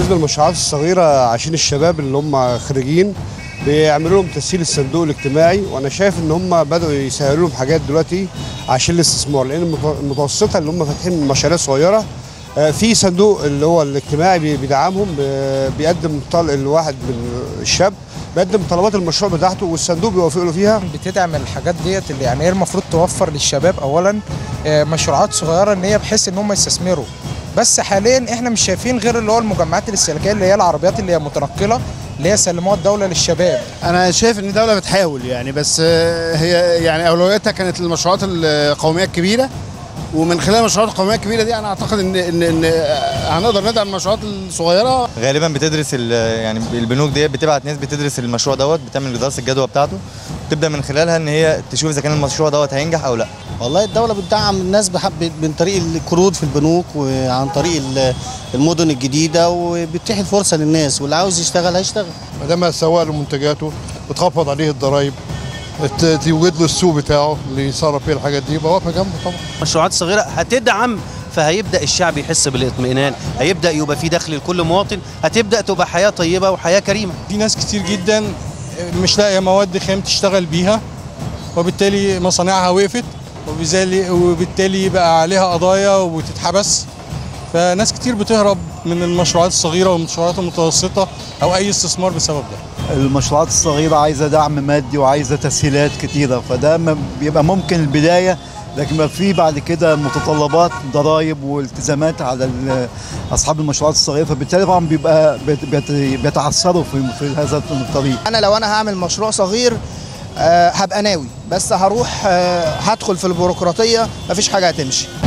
بالنسبه للمشروعات الصغيره عشان الشباب اللي هم خريجين بيعملوا لهم تسهيل الصندوق الاجتماعي وانا شايف ان هم بداوا يسهلوا لهم حاجات دلوقتي عشان الاستثمار لان المت- المتوسطه اللي هم فاتحين مشاريع صغيره آه، في صندوق اللي هو الاجتماعي بي- بيدعمهم ب- بيقدم طل الواحد من الشاب بيقدم طلبات المشروع بتاعته والصندوق بيوافق له فيها بتدعم الحاجات ديت اللي يعني هي المفروض توفر للشباب اولا آه، مشروعات صغيره ان هي بحيث ان هم يستثمروا بس حاليا احنا مش شايفين غير اللي هو المجمعات الاستهلاكيه اللي هي العربيات اللي هي متنقله اللي هي سلموها الدوله للشباب انا شايف ان الدوله بتحاول يعني بس آه، هي يعني اولوياتها كانت المشروعات القوميه الكبيره ومن خلال المشروعات القوميه الكبيره دي انا اعتقد ان ان, إن آه، هنقدر ندعم المشروعات الصغيره غالبا بتدرس ال- يعني البنوك ديت بتبعت ناس بتدرس المشروع دوت بتعمل دراسه الجدوى بتاعته تبدا من خلالها ان هي تشوف اذا كان المشروع دوت هينجح او لا والله الدولة بتدعم الناس بحب من طريق القروض في البنوك وعن طريق ال- المدن الجديدة وبتتيح الفرصة للناس واللي عاوز يشتغل هيشتغل ما دام سواق لمنتجاته بتخفض عليه الضرايب ت- توجد له السوق بتاعه اللي يصرف فيه الحاجات دي يبقى واقفه جنبه طبعا مشروعات صغيرة هتدعم فهيبدأ الشعب يحس بالاطمئنان هيبدأ يبقى في دخل لكل مواطن هتبدأ تبقى حياة طيبة وحياة كريمة في ناس كتير جدا مش لاقيه مواد خام تشتغل بيها وبالتالي مصانعها وقفت وبالتالي وبالتالي بقى عليها قضايا وتتحبس فناس كتير بتهرب من المشروعات الصغيره والمشروعات المتوسطه او اي استثمار بسبب ده المشروعات الصغيرة عايزة دعم مادي وعايزة تسهيلات كتيرة فده م- بيبقى ممكن البداية لكن ما في بعد كده متطلبات ضرائب والتزامات على ال- أصحاب المشروعات الصغيرة فبالتالي طبعا بيبقى بيت- بيت- بيتعثروا في, في هذا الطريق انا لو انا هعمل مشروع صغير آه، هبقى ناوي بس هروح آه، هدخل في البيروقراطيه مفيش حاجه هتمشي